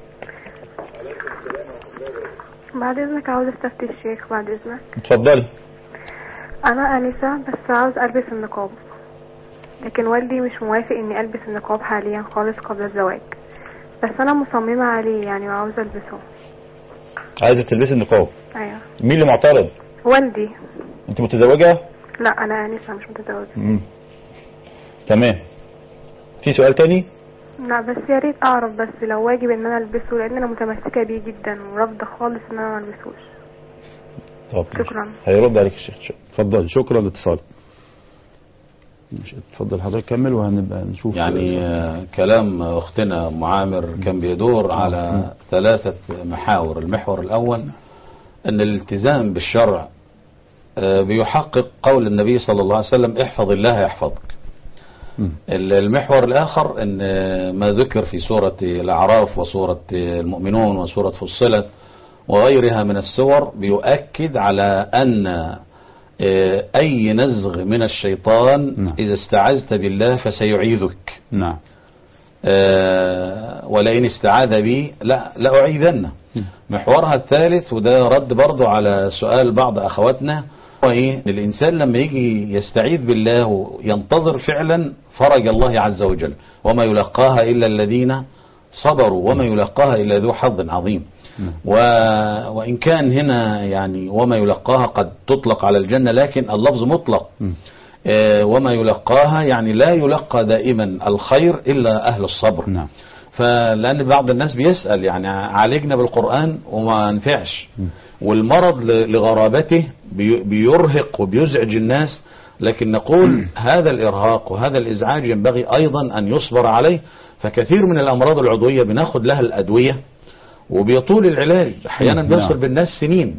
بعد اذنك عاوز استفتي الشيخ بعد اذنك اتفضلي انا انسة بس عاوز البس النقاب لكن والدي مش موافق اني البس النقاب حاليا خالص قبل الزواج بس انا مصممة عليه يعني وعاوزة البسه عايزة تلبسي النقاب ايوه مين اللي معترض والدي انت متزوجة لا انا انسة مش متزوجة مم. تمام في سؤال تاني لا بس يا ريت اعرف بس لو واجب ان انا البسه لان انا متمسكة بيه جدا ورافضة خالص ان انا ما البسوش طب شكرا هيرد عليك الشيخ شك- اتفضل شكرا لاتصالك ماشي، اتفضل حضرتك كمل وهنبقى نشوف يعني آه، كلام أختنا معامر كان بيدور على ثلاثة محاور المحور الأول أن الالتزام بالشرع آه، بيحقق قول النبي صلى الله عليه وسلم احفظ الله يحفظك ال- المحور الآخر أن آه، ما ذكر في سورة الأعراف وسورة آه، المؤمنون وسورة فصلت وغيرها من السور بيؤكد على أن آه، أي نزغ من الشيطان إذا استعذت بالله فسيعيذك نعم آه، ولئن استعاذ بي لا لأعيذنه محورها الثالث وده رد برضو على سؤال بعض أخواتنا هو إيه الإنسان لما يجي يستعيذ بالله وينتظر فعلا فرج الله عز وجل وما يلقاها إلا الذين صبروا وما يلقاها إلا ذو حظ عظيم و... وإن كان هنا يعني وما يلقاها قد تطلق على الجنة لكن اللفظ مطلق آه، وما يلقاها يعني لا يلقى دائما الخير إلا أهل الصبر نعم فلأن بعض الناس بيسأل يعني عالجنا بالقرآن وما نفعش والمرض ل- لغرابته بي- بيرهق وبيزعج الناس لكن نقول هذا الإرهاق وهذا الإزعاج ينبغي أيضا أن يصبر عليه فكثير من الأمراض العضوية بناخد لها الأدوية وبيطول العلاج أحيانا نعم. بيصل بالناس سنين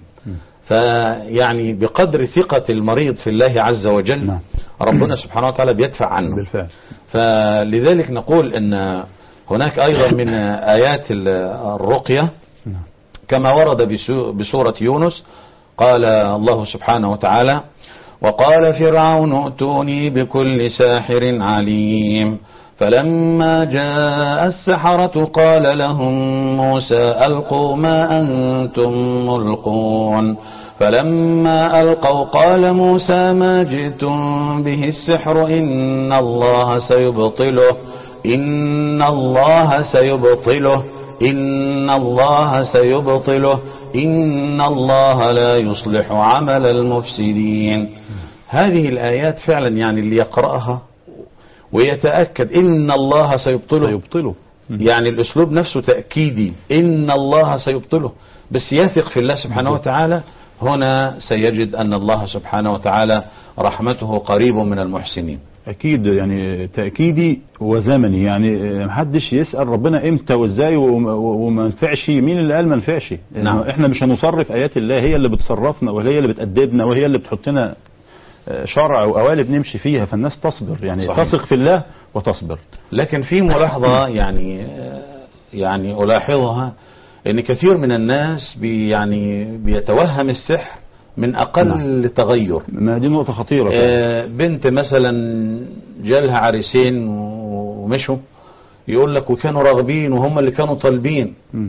فيعني بقدر ثقة المريض في الله عز وجل ربنا سبحانه وتعالى بيدفع عنه بالفعل فلذلك نقول ان هناك ايضا من ايات ال- الرقية كما ورد بسو- بسورة يونس قال الله سبحانه وتعالى وقال فرعون ائتوني بكل ساحر عليم فلما جاء السحرة قال لهم موسى ألقوا ما أنتم ملقون فلما ألقوا قال موسى ما جئتم به السحر إن الله سيبطله إن الله سيبطله إن الله سيبطله إن الله لا يصلح عمل المفسدين هذه الآيات فعلا يعني اللي يقرأها ويتأكد إن الله سيبطله سيبطله يعني الأسلوب نفسه تأكيدي إن الله سيبطله بس يثق في الله سبحانه وتعالى هنا سيجد أن الله سبحانه وتعالى رحمته قريب من المحسنين اكيد يعني تاكيدي وزمني يعني محدش يسال ربنا امتى وازاي وما وما نفعش مين اللي قال ما نفعش نعم. احنا مش هنصرف ايات الله هي اللي بتصرفنا وهي اللي بتأدبنا وهي اللي بتحطنا آه، شرع وقوالب نمشي فيها فالناس تصبر يعني صحيح. تثق في الله وتصبر لكن في ملاحظة يعني يعني ألاحظها ان كثير من الناس بي يعني بيتوهم السحر من اقل تغير ما دي نقطة خطيرة فعلا. آه، بنت مثلا جالها عريسين ومشوا يقول لك وكانوا راغبين وهم اللي كانوا طالبين مم.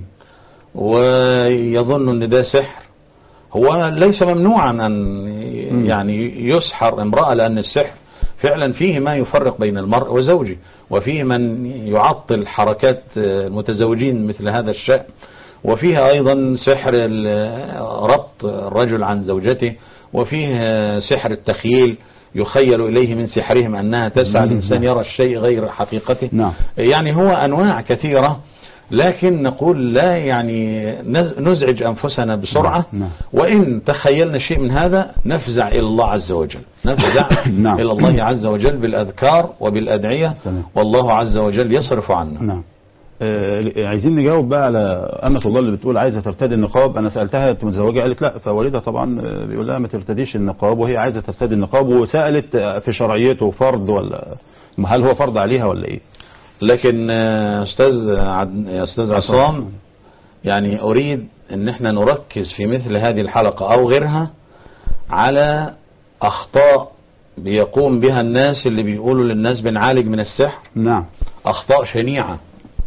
ويظن ان ده سحر هو ليس ممنوعا ان يعني يسحر امرأة لان السحر فعلا فيه ما يفرق بين المرء وزوجه وفيه من يعطل حركات المتزوجين مثل هذا الشأن وفيها ايضا سحر ال- ربط الرجل عن زوجته وفيه سحر التخييل يخيل إليه من سحرهم أنها تسعى الإنسان يرى الشيء غير حقيقته نعم. يعني هو أنواع كثيرة لكن نقول لا يعني نز- نزعج أنفسنا بسرعة نعم. وإن تخيلنا شيء من هذا نفزع إلى الله عز وجل نفزع نعم. إلى الله عز وجل بالأذكار وبالأدعية تمام. والله عز وجل يصرف عنا نعم آه، عايزين نجاوب بقى على أمة الله اللي بتقول عايزة ترتدي النقاب أنا سألتها أنت متزوجة قالت لا فوالدها طبعا آه، بيقول لها ما ترتديش النقاب وهي عايزة ترتدي النقاب وسألت آه، في شرعيته فرض ولا ما هل هو فرض عليها ولا إيه لكن آه، أستاذ عد... يا أستاذ عصام يعني أريد أن احنا نركز في مثل هذه الحلقة أو غيرها على أخطاء بيقوم بها الناس اللي بيقولوا للناس بنعالج من السحر نعم أخطاء شنيعة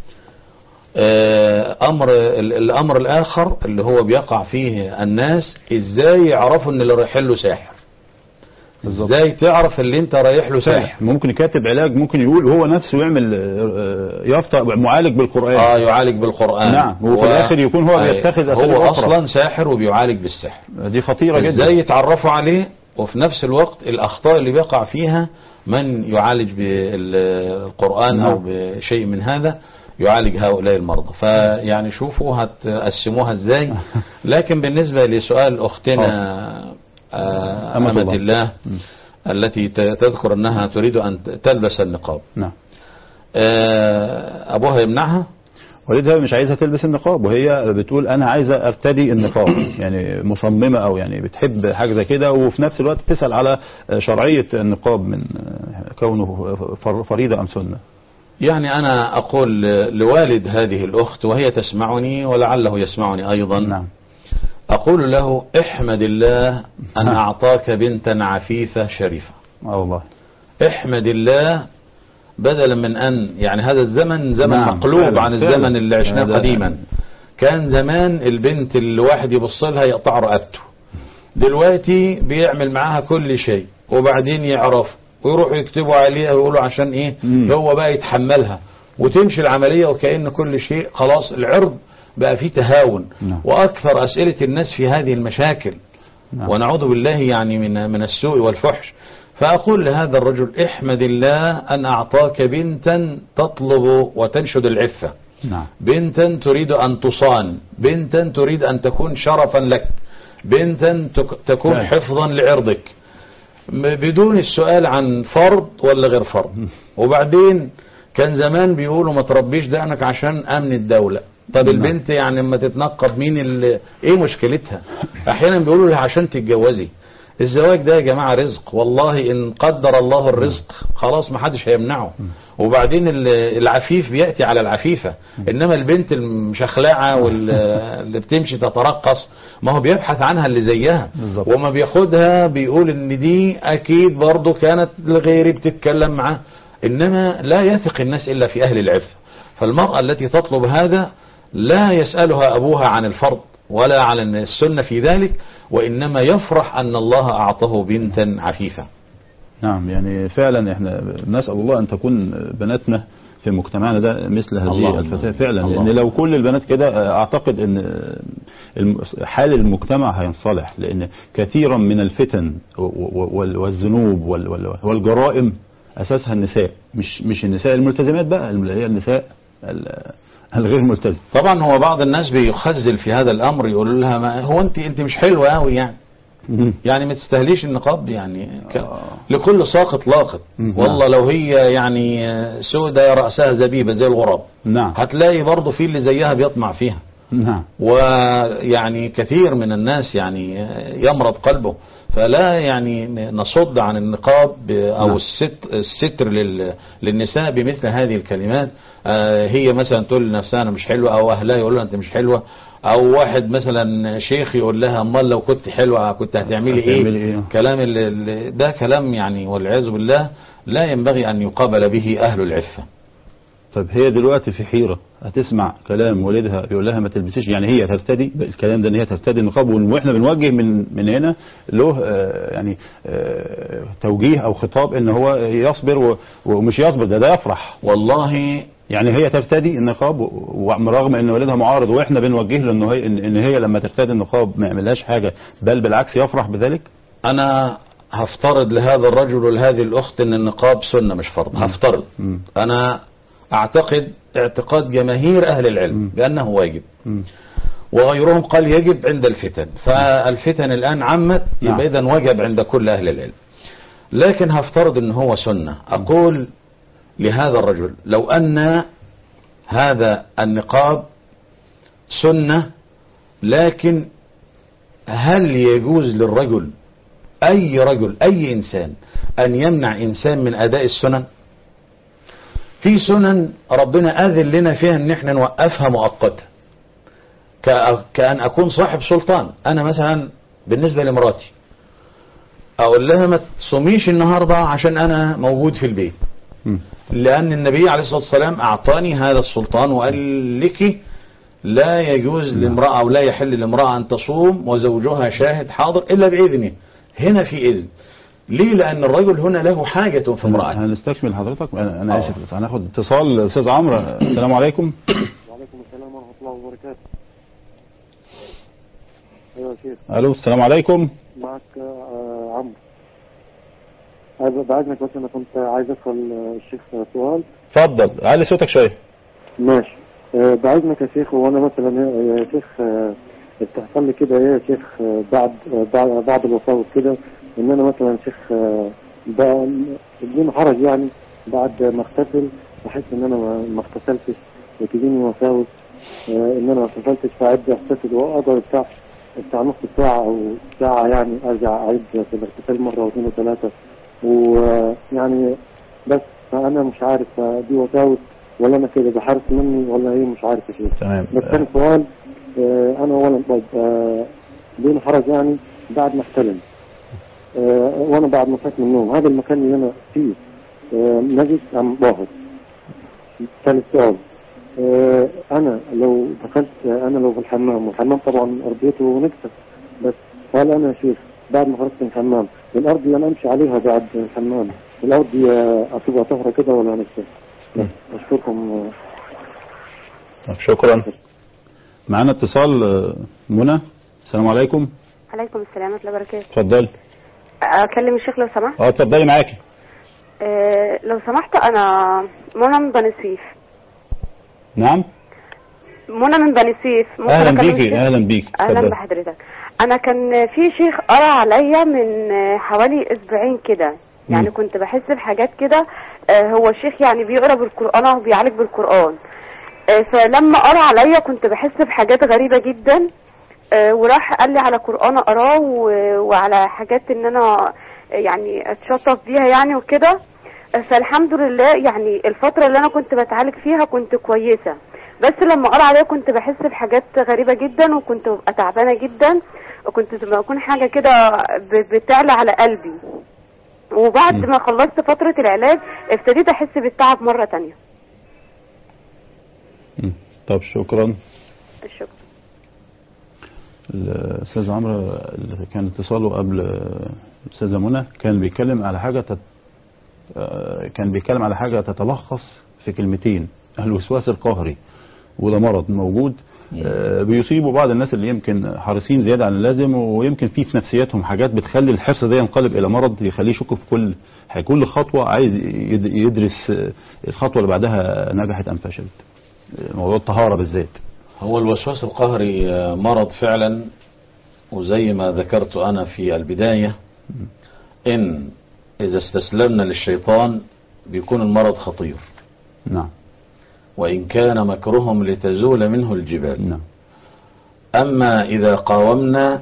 آه، أمر ال- الأمر الآخر اللي هو بيقع فيه الناس إزاي يعرفوا أن اللي رايح له ساحر إزاي تعرف اللي أنت رايح له ساحر ممكن يكاتب علاج ممكن يقول هو نفسه يعمل آه، يافطة معالج بالقرآن اه يعالج بالقرآن نعم وفي الآخر يكون هو آه، بيتخذ أساليب هو أخرى. أصلا ساحر وبيعالج بالسحر دي خطيرة جدا ازاي يتعرفوا عليه وفي نفس الوقت الأخطاء اللي بيقع فيها من يعالج بالقرآن أو بشيء من هذا يعالج هؤلاء المرضى فيعني شوفوا هتقسموها ازاي لكن بالنسبة لسؤال أختنا آه، أمة أمة الله. الله التي ت- تذكر أنها تريد أن تلبس النقاب نعم آه، أبوها يمنعها والدها مش عايزة تلبس النقاب وهي بتقول أنا عايزة أرتدي النقاب يعني مصممة أو يعني بتحب حاجة زي كده وفي نفس الوقت تسأل على شرعية النقاب من كونه فر- فريضة أم سنة يعني أنا أقول لوالد هذه الأخت وهي تسمعني ولعله يسمعني أيضا نعم. أقول له احمد الله أن أعطاك بنتا عفيفة شريفة اه والله احمد الله بدلا من أن يعني هذا الزمن زمن نعم، مقلوب فعلا، عن فعلا. الزمن اللي عشناه هذا- قديما كان زمان البنت اللي واحد يبص لها يقطع رقبته دلوقتي بيعمل معاها كل شيء وبعدين يعرف ويروحوا يكتبوا عليها ويقولوا عشان ايه مم. هو بقى يتحملها وتمشي العملية وكأن كل شيء خلاص العرض بقى فيه تهاون نعم. وأكثر أسئلة الناس في هذه المشاكل نعم. ونعوذ بالله يعني من من السوء والفحش فأقول لهذا الرجل احمد الله أن أعطاك بنتا تطلب وتنشد العفة نعم بنتا تريد أن تصان بنتا تريد أن تكون شرفا لك بنتا تك- تكون نعم. حفظا لعرضك م- بدون السؤال عن فرض ولا غير فرض وبعدين كان زمان بيقولوا ما تربيش دقنك عشان امن الدولة طب نعم. البنت يعني لما تتنقب مين اللي ايه مشكلتها احيانا بيقولوا لها عشان تتجوزي الزواج ده يا جماعة رزق والله ان قدر الله الرزق خلاص ما حدش هيمنعه وبعدين ال- العفيف بيأتي على العفيفة انما البنت المشخلعة واللي بتمشي تترقص ما هو بيبحث عنها اللي زيها بالظبط. وما بياخدها بيقول ان دي اكيد برضه كانت لغيري بتتكلم معاه انما لا يثق الناس الا في اهل العفة فالمرأة التي تطلب هذا لا يسألها ابوها عن الفرض ولا على السنة في ذلك وانما يفرح ان الله اعطاه بنتا عفيفة نعم يعني فعلا احنا نسأل الله ان تكون بناتنا في مجتمعنا ده مثل هذه اللهم. الفتاة فعلا اللهم. لان لو كل البنات كده اعتقد ان الم- حال المجتمع هينصلح لان كثيرا من الفتن و- و- وال- والذنوب وال- وال- والجرائم اساسها النساء مش مش النساء الملتزمات بقى اللي هي النساء ال- الغير ملتزم طبعا هو بعض الناس بيخزل في هذا الامر يقول لها ما هو انت انت مش حلوة قوي يعني يعني ما تستاهليش النقاب يعني ك... لكل ساقط لاقط مم. والله لو هي يعني سودة رأسها زبيبة زي الغراب نعم هتلاقي برضه في اللي زيها بيطمع فيها نعم ويعني كثير من الناس يعني يمرض قلبه فلا يعني نصد عن النقاب او نعم. الست الستر لل- للنساء بمثل هذه الكلمات آه، هي مثلا تقول لنفسها انا مش حلوه او اهلها يقول لها انت مش حلوه او واحد مثلا شيخ يقول لها امال لو كنت حلوه كنت هتعملي هتعملي ايه إيه؟ كلام ال- ال- ده كلام يعني والعياذ بالله لا ينبغي ان يقابل به اهل العفه طب هي دلوقتي في حيرة هتسمع كلام والدها بيقول لها ما تلبسيش يعني هي ترتدي الكلام ده ان هي ترتدي النقاب واحنا بنوجه من من هنا له آه، يعني آه، توجيه او خطاب ان هو يصبر و- ومش يصبر ده ده يفرح والله يعني هي ترتدي النقاب و- ورغم ان والدها معارض واحنا بنوجه له انه هي ان إن هي لما ترتدي النقاب ما يعملهاش حاجة بل بالعكس يفرح بذلك انا هفترض لهذا الرجل ولهذه الاخت ان النقاب سنة مش فرض هفترض مم. انا اعتقد اعتقاد جماهير اهل العلم بانه واجب مم. وغيرهم قال يجب عند الفتن فالفتن الان عمت نعم. يبقى اذا وجب عند كل اهل العلم لكن هفترض ان هو سنة اقول لهذا الرجل لو ان هذا النقاب سنة لكن هل يجوز للرجل اي رجل اي انسان ان يمنع انسان من اداء السنن في سنن ربنا اذن لنا فيها ان احنا نوقفها مؤقتا كأ- كأن أكون صاحب سلطان أنا مثلا بالنسبة لمراتي أقول لها ما تصوميش النهاردة عشان أنا موجود في البيت مم. لأن النبي عليه الصلاة والسلام أعطاني هذا السلطان وقال لك لا يجوز لامرأة أو لا يحل لامرأة أن تصوم وزوجها شاهد حاضر إلا بإذنه هنا في إذن ليه لأن الرجل هنا له حاجة في امرأة هنستكمل حضرتك انا انا آه. اسف هناخد اتصال استاذ عمرو السلام عليكم وعليكم السلام ورحمة الله وبركاته أيوة يا شيخ الو السلام عليكم معك آه، عمرو عايز بعدنك بس أنا كنت عايز أسأل آه، الشيخ سؤال اتفضل علي صوتك شويه ماشي آه، بعدنك يا شيخ وأنا مثلا يا شيخ آه، بتحصل لي كده إيه يا شيخ آه، بعد آه، بعد بعد الوفاة كده إن أنا مثلا شيخ آه، بقى بدون حرج يعني بعد ما اغتسل بحس إن أنا ما ما اغتسلتش وتجيني وساوس آه، إن أنا ما اغتسلتش فأعد أغتسل وأقدر بتاع بتاع نص ساعة أو ساعة يعني أرجع أعيد في الاغتسال مرة واثنين وثلاثة ويعني بس فأنا مش عارف آه، دي وساوس ولا أنا كده بحرص مني ولا إيه مش عارف يا شيخ تمام بس ثاني سؤال آه، انا اولا طيب آه، بدون حرج يعني بعد ما احتلم آه، وانا بعد ما فات من النوم هذا المكان اللي انا فيه آه، نجس ام باهظ ثالث سؤال آه، انا لو دخلت آه، انا لو في الحمام والحمام طبعا ارضيته نجسه بس هل انا يا شيخ بعد ما خرجت من الحمام الارض اللي انا امشي عليها بعد الحمام الارض دي آه، هتبقى طاهره كده ولا نجسه؟ بس اشكركم آه، طب شكرا معانا اتصال آه، منى السلام عليكم عليكم السلام ورحمة الله وبركاته اتفضل اكلم الشيخ لو سمحت اه اتفضلي معاكي آه لو سمحت انا منى من بني سويف نعم منى من بني سويف ممكن اهلا أكلم بيكي الشيخ؟ اهلا بيكي اهلا اتفضلي. بحضرتك انا كان في شيخ قرا عليا من آه، حوالي اسبوعين كده يعني مم. كنت بحس بحاجات كده آه، هو الشيخ يعني بيقرا بالقران او بيعالج بالقران آه، فلما قرا عليا كنت بحس بحاجات غريبه جدا آه، وراح قال لي على قران اقراه و- وعلى حاجات ان انا يعني اتشطف بيها يعني وكده آه، فالحمد لله يعني الفتره اللي انا كنت بتعالج فيها كنت كويسه بس لما قرا عليا كنت بحس بحاجات غريبه جدا وكنت ببقى تعبانه جدا وكنت بكون حاجه كده ب- بتعلى على قلبي وبعد ما خلصت فتره العلاج ابتديت احس بالتعب مره تانية مم. طب شكرا الشكر الاستاذ عمرو اللي كان اتصاله قبل الاستاذه منى كان بيتكلم على حاجه تت... آه، كان بيتكلم على حاجه تتلخص في كلمتين الوسواس القهري وده مرض موجود آه، بيصيبوا بعض الناس اللي يمكن حريصين زياده عن اللازم ويمكن في في نفسياتهم حاجات بتخلي الحرص ده ينقلب الى مرض يخليه يشك في كل حاجة. كل خطوه عايز يد- يدرس آه، الخطوه اللي بعدها نجحت ام فشلت آه، موضوع الطهاره بالذات هو الوسواس القهري آه، مرض فعلا وزي ما ذكرت أنا في البداية إن إذا استسلمنا للشيطان بيكون المرض خطير نعم وإن كان مكرهم لتزول منه الجبال نعم أما إذا قاومنا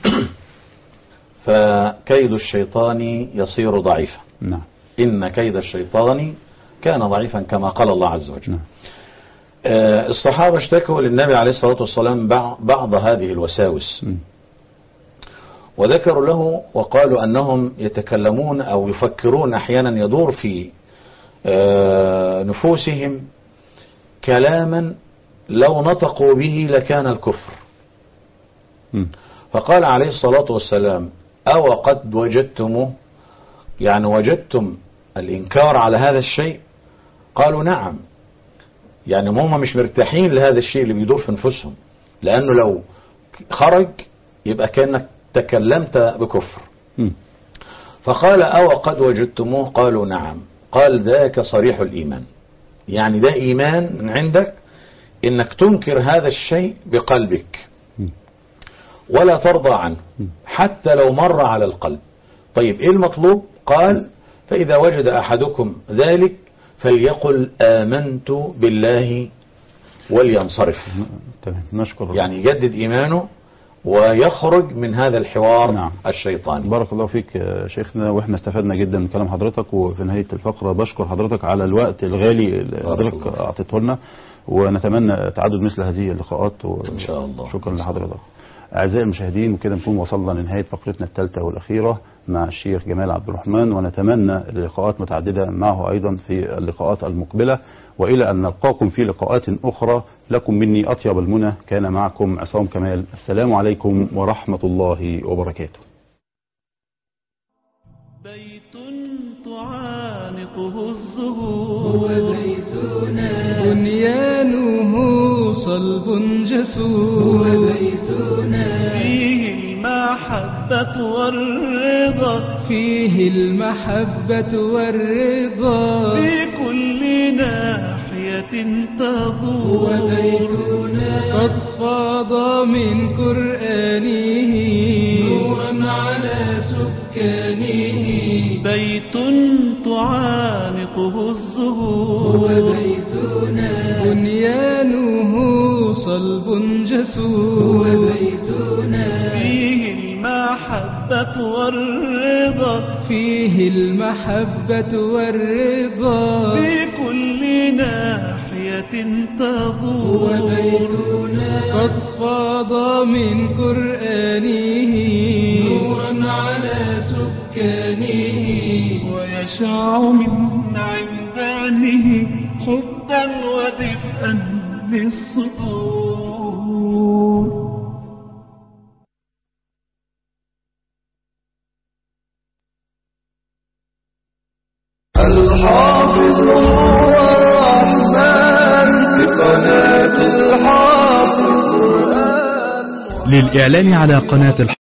فكيد الشيطان يصير ضعيفا نعم إن كيد الشيطان كان ضعيفا كما قال الله عز وجل نعم. آه، الصحابة اشتكوا للنبي عليه الصلاة والسلام بع- بعض هذه الوساوس م. وذكروا له وقالوا أنهم يتكلمون أو يفكرون أحيانا يدور في آه، نفوسهم كلاما لو نطقوا به لكان الكفر م. فقال عليه الصلاة والسلام أو قد وجدتموه يعني وجدتم الإنكار على هذا الشيء قالوا نعم يعني هم مش مرتاحين لهذا الشيء اللي بيدور في نفوسهم لأنه لو خرج يبقى كأنك تكلمت بكفر م. فقال أو قد وجدتموه قالوا نعم قال ذاك صريح الإيمان يعني ده إيمان من عندك إنك تنكر هذا الشيء بقلبك م. ولا ترضى عنه حتى لو مر على القلب طيب إيه المطلوب قال فإذا وجد أحدكم ذلك فليقل آمنت بالله ولينصرف تمام نشكر الله. يعني يجدد إيمانه ويخرج من هذا الحوار نعم. الشيطاني بارك الله فيك يا شيخنا واحنا استفدنا جدا من كلام حضرتك وفي نهاية الفقرة بشكر حضرتك على الوقت الغالي اللي حضرتك اعطيته لنا ونتمنى تعدد مثل هذه اللقاءات و... إن شاء الله. شكرا لحضرتك أعزائي المشاهدين وكده نكون وصلنا لنهاية فقرتنا الثالثة والأخيرة مع الشيخ جمال عبد الرحمن ونتمنى لقاءات متعددة معه أيضا في اللقاءات المقبلة وإلى أن نلقاكم في لقاءات أخرى لكم مني أطيب المنى كان معكم عصام كمال السلام عليكم ورحمة الله وبركاته بيت تعانقه الزهور هو بيتنا بنيانه صلب جسور هو بيتنا فيه المحبة والرضا فيه المحبة والرضا في كل ناحية تدور هو بيتنا قد فاض من قرآنه نورا على سكانه بيت تعانقه الزهور هو بيتنا بنيانه صلب جسور هو بيتنا فيه المحبة والرضا فيه المحبة والرضا في كل ناحية تدور هو بيتنا قد فاض من قرآنه نورا على سكانه ويشع من عمدانه حبا ودفئا للصدور الحافظ هو الرحمن بقناة الحافظ للإعلان على قناة الحافظ